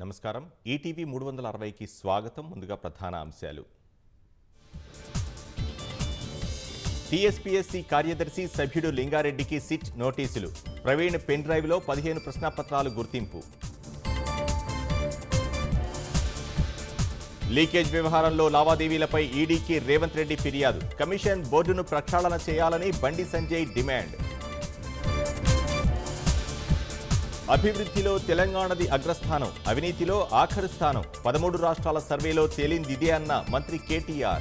నమస్కారం ఈటీవీ మూడు వందల అరవైకి స్వాగతం ముందుగా ప్రధాన అంశాలు టీఎస్పీఎస్సీ కార్యదర్శి సభ్యుడు లింగారెడ్డికి సిట్ నోటీసులు ప్రవీణ్ పెన్ డ్రైవ్లో పదిహేను ప్రశ్నాపత్రాలు గుర్తింపు లీకేజ్ వ్యవహారంలో లావాదేవీలపై ఈడీకి రేవంత్ రెడ్డి ఫిర్యాదు కమిషన్ బోర్డును ప్రక్షాళన చేయాలని బండి సంజయ్ డిమాండ్ అభివృద్ధిలో తెలంగాణది అగ్రస్థానం అవినీతిలో ఆఖరు స్థానం పదమూడు రాష్ట్రాల సర్వేలో తేలిందిదే అన్న మంత్రి కేటీఆర్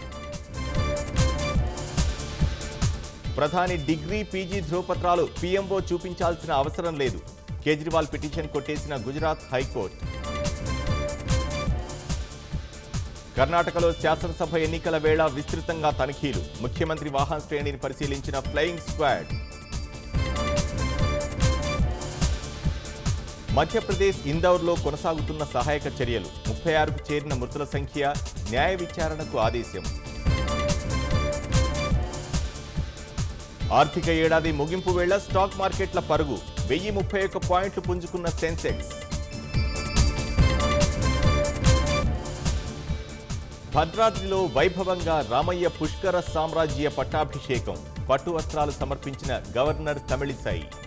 ప్రధాని డిగ్రీ పీజీ ధ్రువపత్రాలు పీఎంఓ చూపించాల్సిన అవసరం లేదు కేజ్రీవాల్ పిటిషన్ కొట్టేసిన గుజరాత్ హైకోర్టు కర్ణాటకలో శాసనసభ ఎన్నికల వేళ విస్తృతంగా తనిఖీలు ముఖ్యమంత్రి వాహన శ్రేణిని పరిశీలించిన ఫ్లయింగ్ స్క్వాడ్ మధ్యప్రదేశ్ ఇందౌర్లో కొనసాగుతున్న సహాయక చర్యలు ముప్పై ఆరుకు చేరిన మృతుల సంఖ్య న్యాయ విచారణకు ఆదేశం ఆర్థిక ఏడాది ముగింపు వేళ స్టాక్ మార్కెట్ల పరుగు వెయ్యి ముప్పై ఒక్క పాయింట్లు పుంజుకున్న సెన్సెక్స్ భద్రాద్రిలో వైభవంగా రామయ్య పుష్కర సామ్రాజ్య పట్టాభిషేకం పట్టు వస్త్రాలు సమర్పించిన గవర్నర్ తమిళిసై